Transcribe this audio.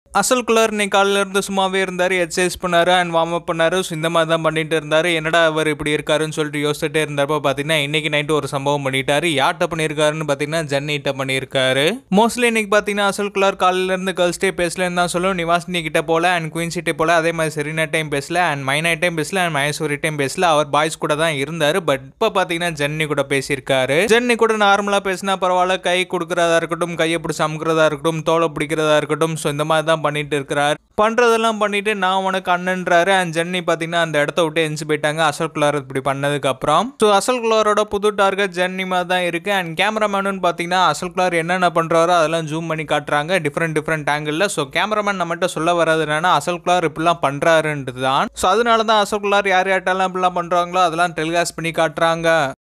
அசல் குலர் இன்னைக்கு காலையில இருந்து சும்மாவே இருந்தாரு எக்ஸசைஸ் பண்ணாரு அண்ட் வார்ம் அப் பண்ணாரு ஸோ இந்த மாதிரி தான் பண்ணிட்டு இருந்தாரு என்னடா அவர் இப்படி இருக்காருன்னு சொல்லிட்டு யோசிச்சுட்டே இருந்தப்ப பார்த்தீங்கன்னா இன்னைக்கு நைட்டு ஒரு சம்பவம் பண்ணிட்டாரு யார்கிட்ட பண்ணியிருக்காருன்னு பார்த்தீங்கன்னா ஜன்னிட்ட பண்ணியிருக்காரு மோஸ்ட்லி இன்னைக்கு பார்த்தீங்கன்னா அசல் குலர் காலையில இருந்து கேர்ள்ஸ் டே பேசலன்னு தான் சொல்லும் நிவாசினி கிட்ட போல அண்ட் குயின் சிட்டி போல அதே மாதிரி செரினா டைம் பேசல அண்ட் மைனா டைம் பேசல அண்ட் மகேஸ்வரி டைம் பேசல அவர் பாய்ஸ் கூட தான் இருந்தாரு பட் இப்போ பார்த்தீங்கன்னா ஜென்னி கூட பேசியிருக்காரு ஜென்னி கூட நார்மலாக பேசினா பரவாயில்ல கை கொடுக்குறதா இருக்கட்டும் கையை பிடிச்சி அமுக்கிறதா இருக்கட்டும் தோலை பிடிக்கிறதா இருக்கட்டும் ஸோ இந்த மாதிரி தான் பண்ணிட்டு இருக்கிறார் பண்ணுறதெல்லாம் பண்ணிட்டு நான் உனக்கு அண்ணன்றாரு அண்ட் ஜென்னி பார்த்தீங்கன்னா அந்த இடத்த விட்டு எஞ்சி போயிட்டாங்க அசல் குலார் இப்படி பண்ணதுக்கு அப்புறம் ஸோ அசல் குலாரோட புது டார்கெட் ஜென்னி மாதிரி தான் இருக்கு அண்ட் கேமராமேனு பார்த்தீங்கன்னா அசல் குலார் என்னென்ன பண்ணுறாரோ அதெல்லாம் ஜூம் பண்ணி காட்டுறாங்க டிஃப்ரெண்ட் டிஃப்ரெண்ட் ஆங்கிளில் ஸோ கேமராமேன் நம்மகிட்ட சொல்ல வராது என்னன்னா அசல் குலார் இப்படிலாம் பண்ணுறாருன்றது தான் ஸோ அதனால தான் அசல் குலார் யார் யார்ட்டெல்லாம் இப்படிலாம் பண்ணுறாங்களோ அதெல்லாம் டெலிகாஸ்ட் பண்ணி காட்டுறாங்க